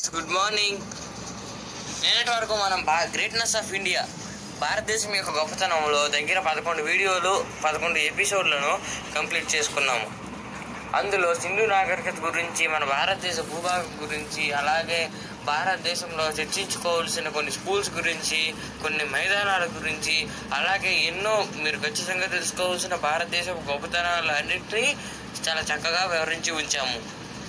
good morning నిన్నటి వరకు మనం బా గ్రేట్నెస్ ఆఫ్ ఇండియా భారతదేశం యొక్క గొప్పతనంలో దగ్గర పదకొండు వీడియోలు పదకొండు ఎపిసోడ్లను కంప్లీట్ చేసుకున్నాము అందులో సింధు నాగరికత గురించి మన భారతదేశ భూభాగం గురించి అలాగే భారతదేశంలో చర్చించుకోవాల్సిన కొన్ని స్కూల్స్ గురించి కొన్ని మైదానాల గురించి అలాగే ఎన్నో మీరు ఖచ్చితంగా తెలుసుకోవాల్సిన భారతదేశ గొప్పతనాలు అన్నింటినీ చాలా చక్కగా వివరించి ఉంచాము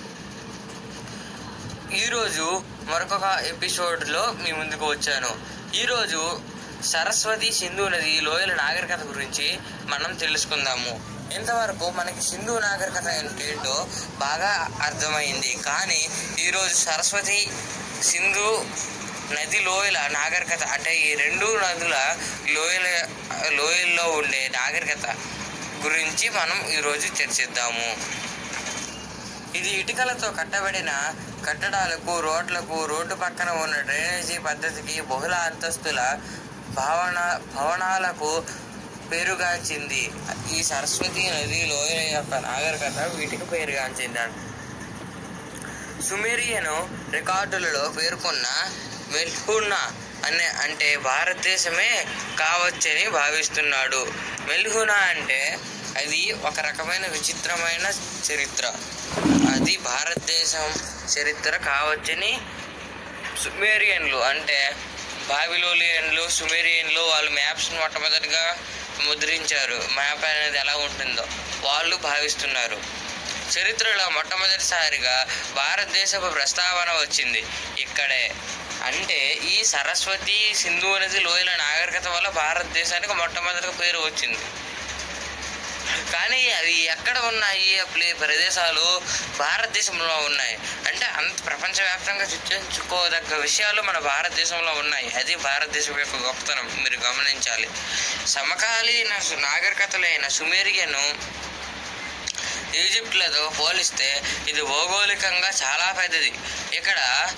ఈరోజు మరొక ఎపిసోడ్లో మీ ముందుకు వచ్చాను ఈరోజు సరస్వతి సింధు నది లోయల నాగరికత గురించి మనం తెలుసుకుందాము ఇంతవరకు మనకి సింధు నాగరికత అంటే ఏంటో బాగా అర్థమైంది కానీ ఈరోజు సరస్వతి సింధు నది లోయల నాగరికత అంటే ఈ రెండు నదుల లోయల లోయల్లో ఉండే నాగరికత గురించి మనం ఈరోజు చర్చిద్దాము ఇది ఇటుకలతో కట్టబడిన కట్టడాలకు రోడ్లకు రోడ్డు పక్కన ఉన్న డ్రైనేజీ పద్ధతికి బహుళ అంతస్తుల భవన భవనాలకు పేరుగాంచింది ఈ సరస్వతి నది లోయ యొక్క నాగరికత వీటికి పేరుగాంచింది సుమేరియను రికార్డులలో పేర్కొన్న మెల్హునా అనే అంటే భారతదేశమే కావచ్చని భావిస్తున్నాడు మెల్హునా అంటే అది ఒక రకమైన విచిత్రమైన చరిత్ర అది భారతదేశం చరిత్ర కావచ్చని సుమేరియన్లు అంటే బాబిలోలియన్లు సుమేరియన్లు వాళ్ళు మ్యాప్స్ని మొట్టమొదటిగా ముద్రించారు మ్యాప్ అనేది ఎలా ఉంటుందో వాళ్ళు భావిస్తున్నారు చరిత్రలో మొట్టమొదటిసారిగా భారతదేశపు ప్రస్తావన వచ్చింది ఇక్కడే అంటే ఈ సరస్వతి సింధు నది లోయల నాగరికత వల్ల భారతదేశానికి మొట్టమొదటిగా పేరు వచ్చింది కానీ అవి ఎక్కడ ఉన్నాయి ఆ ప్లే ప్రదేశాలు భారతదేశంలో ఉన్నాయి అంటే అంత ప్రపంచవ్యాప్తంగా చర్చించుకోదగ్గ విషయాలు మన భారతదేశంలో ఉన్నాయి అది భారతదేశం యొక్క గొప్పతనం మీరు గమనించాలి సమకాలీన సు- నాగరికతలైన సుమేరియను ఈజిప్ట్లతో పోలిస్తే ఇది భౌగోళికంగా చాలా పెద్దది ఇక్కడ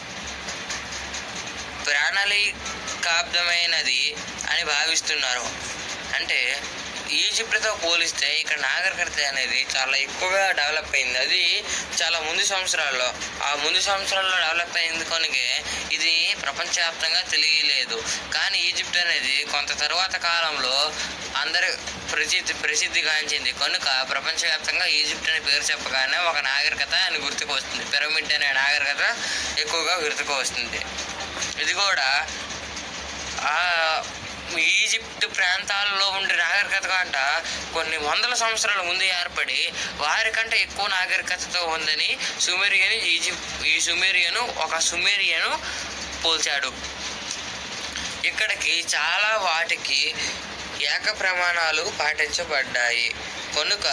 ప్రణాళికాబ్దమైనది అని భావిస్తున్నారు అంటే ఈజిప్ట్తో పోలిస్తే ఇక్కడ నాగరికత అనేది చాలా ఎక్కువగా డెవలప్ అయింది అది చాలా ముందు సంవత్సరాల్లో ఆ ముందు సంవత్సరాల్లో డెవలప్ అయింది కనుక ఇది ప్రపంచవ్యాప్తంగా తెలియలేదు కానీ ఈజిప్ట్ అనేది కొంత తరువాత కాలంలో అందరి ప్రసిద్ధి ప్రసిద్ధిగాంచింది కనుక ప్రపంచవ్యాప్తంగా ఈజిప్ట్ అనే పేరు చెప్పగానే ఒక నాగరికత అని గుర్తుకు వస్తుంది పిరమిడ్ అనే నాగరికత ఎక్కువగా గుర్తుకు వస్తుంది ఇది కూడా ఆ ఈజిప్ట్ ప్రాంతాల్లో ఉండే నాగరికత కంట కొన్ని వందల సంవత్సరాల ముందు ఏర్పడి వారికంటే ఎక్కువ నాగరికతతో ఉందని సుమేరియన్ ఈజిప్ట్ ఈ సుమేరియను ఒక సుమేరియను పోల్చాడు ఇక్కడికి చాలా వాటికి ఏక ప్రమాణాలు పాటించబడ్డాయి కనుక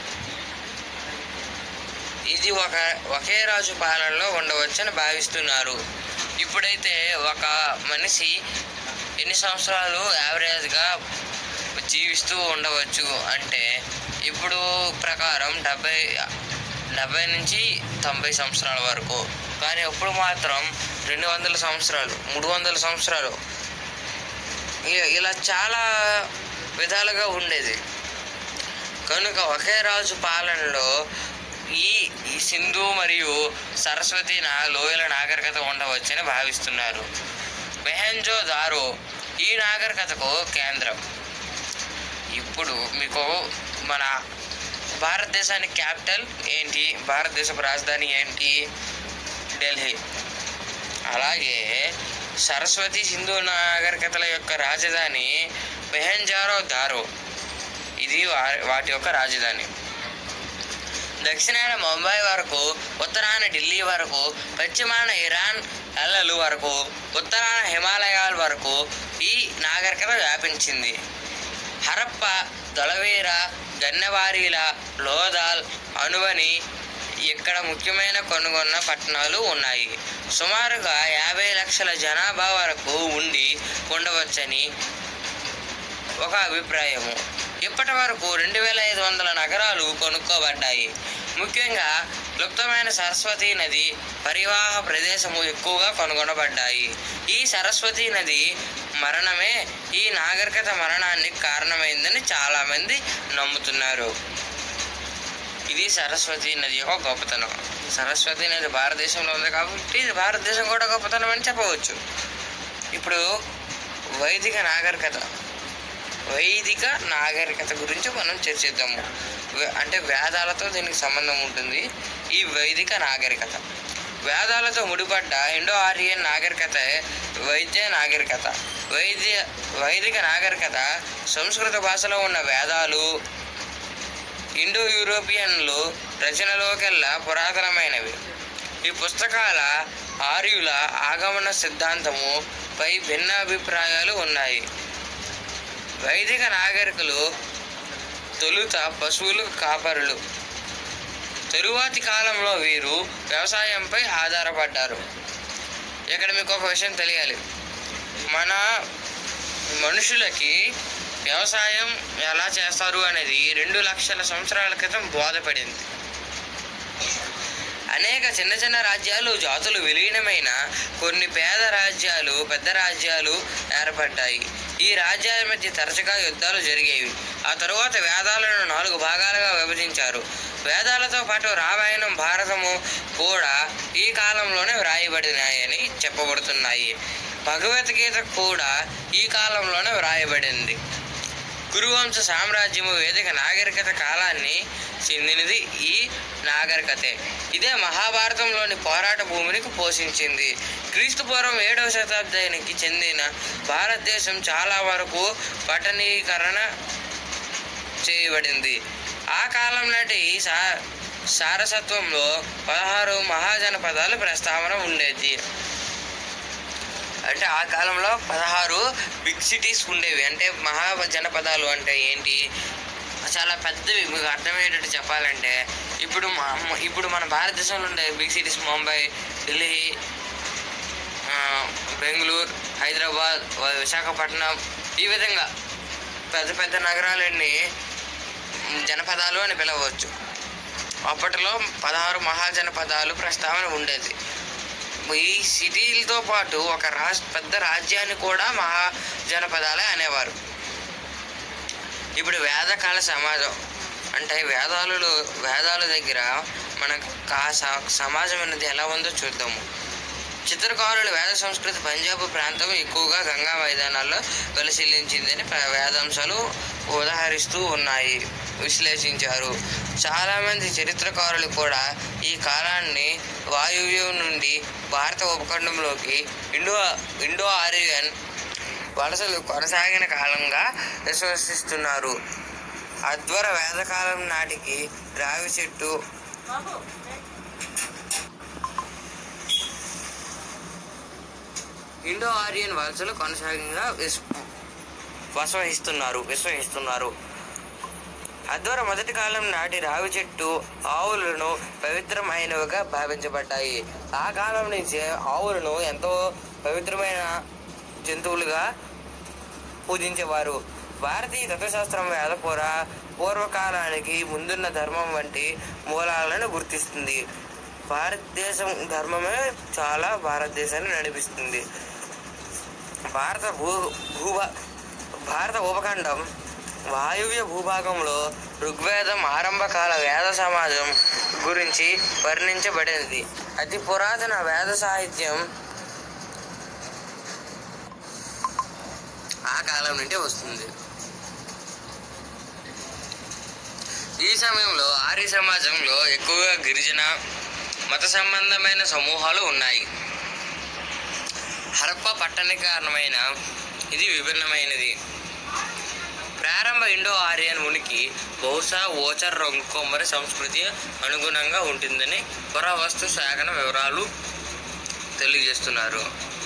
ఇది ఒక ఒకే రాజు పాలనలో ఉండవచ్చని భావిస్తున్నారు ఇప్పుడైతే ఒక మనిషి ఎన్ని సంవత్సరాలు యావరేజ్గా జీవిస్తూ ఉండవచ్చు అంటే ఇప్పుడు ప్రకారం డెబ్బై డెబ్బై నుంచి తొంభై సంవత్సరాల వరకు కానీ అప్పుడు మాత్రం రెండు వందల సంవత్సరాలు మూడు వందల సంవత్సరాలు ఇ- ఇలా చాలా విధాలుగా ఉండేది కనుక ఒకే రాజు పాలనలో ఈ ఈ సింధు మరియు సరస్వతి నా లోయల నాగరికత ఉండవచ్చని భావిస్తున్నారు మెహంజో దారో ఈ నాగరికతకు కేంద్రం ఇప్పుడు మీకు మన భారతదేశానికి క్యాపిటల్ ఏంటి భారతదేశపు రాజధాని ఏంటి ఢిల్లీ అలాగే సరస్వతి సింధు నాగరికతల యొక్క రాజధాని మెహంజారో దారో ఇది వా- వాటి యొక్క రాజధాని దక్షిణాన ముంబై వరకు ఉత్తరాన ఢిల్లీ వరకు పశ్చిమాన ఇరాన్ అల్లలు వరకు ఉత్తరాన హిమాలయాల వరకు ఈ నాగరికత వ్యాపించింది హరప్ప దొలవీర గన్నెవారీల లోదాల్ అనువని ఇక్కడ ముఖ్యమైన కొనుగొన్న పట్టణాలు ఉన్నాయి సుమారుగా యాభై లక్షల జనాభా వరకు ఉండి ఉండవచ్చని ఒక అభిప్రాయము ఇప్పటి వరకు రెండు వేల ఐదు వందల నగరాలు కొనుక్కోబడ్డాయి ముఖ్యంగా క్లుప్తమైన సరస్వతి నది పరివాహ ప్రదేశము ఎక్కువగా కనుగొనబడ్డాయి ఈ సరస్వతి నది మరణమే ఈ నాగరికత మరణానికి కారణమైందని చాలామంది నమ్ముతున్నారు ఇది సరస్వతి నది యొక్క గొప్పతనం సరస్వతి నది భారతదేశంలో ఉంది కాబట్టి ఇది భారతదేశం కూడా గొప్పతనం అని చెప్పవచ్చు ఇప్పుడు వైదిక నాగరికత వైదిక నాగరికత గురించి మనం చర్చిద్దాము వే- అంటే వేదాలతో దీనికి సంబంధం ఉంటుంది ఈ వైదిక నాగరికత వేదాలతో ముడిపడ్డ ఇండో ఆరియన్ నాగరికత వైద్య నాగరికత వైద్య వైదిక నాగరికత సంస్కృత భాషలో ఉన్న వేదాలు ఇండో యూరోపియన్లు రచనలోకెల్లా పురాతనమైనవి ఈ పుస్తకాల ఆర్యుల ఆగమన సిద్ధాంతము పై భిన్నాభిప్రాయాలు ఉన్నాయి వైదిక నాగరికులు తొలుత పశువులు కాపరులు తరువాతి కాలంలో వీరు వ్యవసాయంపై ఆధారపడ్డారు ఇక్కడ మీకు ఒక విషయం తెలియాలి మన మనుషులకి వ్యవసాయం ఎలా చేస్తారు అనేది రెండు లక్షల సంవత్సరాల క్రితం బోధపడింది అనేక చిన్న చిన్న రాజ్యాలు జాతులు విలీనమైన కొన్ని పేద రాజ్యాలు పెద్ద రాజ్యాలు ఏర్పడ్డాయి ఈ రాజ్యాల మధ్య తరచుగా యుద్ధాలు జరిగేవి ఆ తరువాత వేదాలను నాలుగు భాగాలుగా విభజించారు వేదాలతో పాటు రామాయణం భారతము కూడా ఈ కాలంలోనే వ్రాయబడినాయని చెప్పబడుతున్నాయి భగవద్గీత కూడా ఈ కాలంలోనే వ్రాయబడింది కురువంశ సామ్రాజ్యము వేదిక నాగరికత కాలాన్ని చెందినది ఈ నాగరికతే ఇదే మహాభారతంలోని పోరాట భూమిని పోషించింది క్రీస్తు పూర్వం ఏడవ శతాబ్దానికి చెందిన భారతదేశం చాలా వరకు పట్టణీకరణ చేయబడింది ఆ కాలం నాటి సా సారసత్వంలో పదహారు మహాజనపదాలు ప్రస్తావన ఉండేది అంటే ఆ కాలంలో పదహారు బిగ్ సిటీస్ ఉండేవి అంటే మహా జనపదాలు అంటే ఏంటి చాలా పెద్దవి మీకు అర్థమయ్యేటట్టు చెప్పాలంటే ఇప్పుడు మా- ఇప్పుడు మన భారతదేశంలో ఉండే బిగ్ సిటీస్ ముంబై ఢిల్లీ ఆ, బెంగళూరు హైదరాబాద్ వ- విశాఖపట్నం ఈ విధంగా పెద్ద పెద్ద నగరాలన్నీ మ్, జనపదాలు అని పిలవచ్చు అప్పట్లో పదహారు మహాజనపదాలు ప్రస్తావన ఉండేది ఈ సిటీలతో పాటు ఒక రాష్ట్ర పెద్ద రాజ్యాన్ని కూడా మహాజనపదాలే అనేవారు ఇప్పుడు వేదకాల సమాజం అంటే వేదాలలో వేదాల దగ్గర మన కా స- సమాజం అనేది ఎలా ఉందో చూద్దాము చిత్రకారులు వేద సంస్కృతి పంజాబ్ ప్రాంతం ఎక్కువగా గంగా మైదానాల్లో పరిశీలించిందని ప్ర- వేదాంశాలు ఉదాహరిస్తూ ఉన్నాయి విశ్లేషించారు చాలామంది చరిత్రకారులు కూడా ఈ కాలాన్ని వాయువ్యం నుండి భారత ఉపఖండంలోకి ఇండో ఇండో ఆరియన్ వలసలు కొనసాగిన కాలంగా విశ్వసిస్తున్నారు అద్వర వేదకాలం నాటికి రావి చెట్టు ఇండో ఆరియన్ వలసలు కొనసాగంగా విస్- విశ్వసిస్తున్నారు విశ్వసిస్తున్నారు అద్వర మొదటి కాలం నాటి రావి చెట్టు ఆవులను పవిత్రమైనవిగా భావించబడ్డాయి ఆ కాలం నుంచి ఆవులను ఎంతో పవిత్రమైన జంతువులుగా పూజించేవారు భారతీయ తత్వశాస్త్రం వేదపుర పూర్వకాలానికి ముందున్న ధర్మం వంటి మూలాలను గుర్తిస్తుంది భారతదేశం ధర్మమే చాలా భారతదేశాన్ని నడిపిస్తుంది భారత భూ భూభా భారత ఉపఖండం వాయువ్య భూభాగంలో ఋగ్వేదం ఆరంభకాల వేద సమాజం గురించి వర్ణించబడింది అతి పురాతన వేద సాహిత్యం ఆ కాలం నుండి వస్తుంది ఈ సమయంలో ఆర్య సమాజంలో ఎక్కువగా గిరిజన మత సంబంధమైన సమూహాలు ఉన్నాయి హరప్ప పట్టణీకరణమైన ఇది విభిన్నమైనది ప్రారంభ ఇండో ఆర్యన్ ఉనికి బహుశా ఓచర్ రంగు కొమ్మరి సంస్కృతి అనుగుణంగా ఉంటుందని పురావస్తు శాఖన వివరాలు తెలియజేస్తున్నారు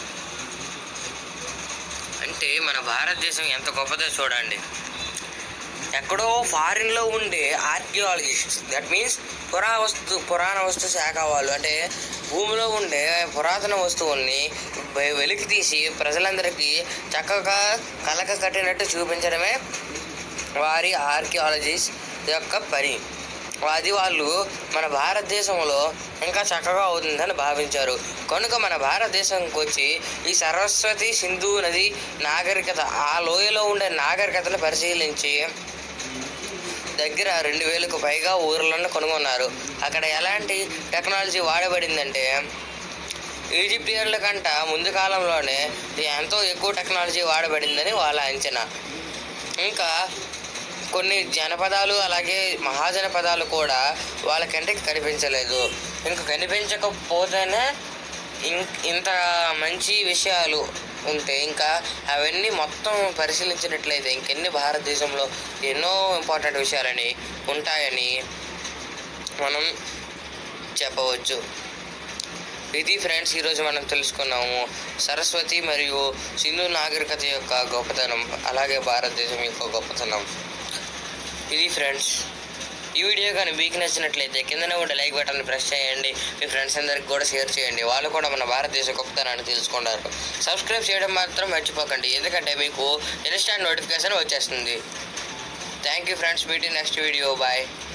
అంటే మన భారతదేశం ఎంత గొప్పదో చూడండి ఎక్కడో ఫారిన్లో ఉండే ఆర్కియాలజిస్ట్ దట్ మీన్స్ పురావస్తు పురాణ వస్తు శాఖ వాళ్ళు అంటే భూమిలో ఉండే పురాతన వస్తువుల్ని వె- వెలికి తీసి ప్రజలందరికీ చక్కగా కలక కట్టినట్టు చూపించడమే వారి ఆర్కియాలజిస్ట్ యొక్క పని అది వాళ్ళు మన భారతదేశంలో ఇంకా చక్కగా అవుతుందని భావించారు కనుక మన భారతదేశంకి వచ్చి ఈ సరస్వతి సింధు నది నాగరికత ఆ లోయలో ఉండే నాగరికతను పరిశీలించి దగ్గర రెండు వేలకు పైగా ఊర్లను కనుగొన్నారు అక్కడ ఎలాంటి టెక్నాలజీ వాడబడిందంటే ఈజిప్టియన్ల కంట ముందు కాలంలోనే ఎంతో ఎక్కువ టెక్నాలజీ వాడబడిందని వాళ్ళ అంచనా ఇంకా కొన్ని జనపదాలు అలాగే మహాజనపదాలు కూడా వాళ్ళ కంటికి కనిపించలేదు ఇంకా కనిపించకపోతేనే ఇం- ఇంత మంచి విషయాలు ఉంటే ఇంకా అవన్నీ మొత్తం పరిశీలించినట్లయితే ఇంకెన్ని భారతదేశంలో ఎన్నో ఇంపార్టెంట్ విషయాలని ఉంటాయని మనం చెప్పవచ్చు ఇది ఫ్రెండ్స్ ఈరోజు మనం తెలుసుకున్నాము సరస్వతి మరియు సింధు నాగరికత యొక్క గొప్పతనం అలాగే భారతదేశం యొక్క గొప్పతనం ఇది ఫ్రెండ్స్ ఈ వీడియో కానీ మీకు నచ్చినట్లయితే కిందనే ఉండే లైక్ బటన్ ప్రెస్ చేయండి మీ ఫ్రెండ్స్ అందరికి కూడా షేర్ చేయండి వాళ్ళు కూడా మన భారతదేశ గొప్పతనాన్ని తెలుసుకుంటారు సబ్స్క్రైబ్ చేయడం మాత్రం మర్చిపోకండి ఎందుకంటే మీకు ఇన్స్టాంట్ నోటిఫికేషన్ వచ్చేస్తుంది థ్యాంక్ యూ ఫ్రెండ్స్ మీటి నెక్స్ట్ వీడియో బాయ్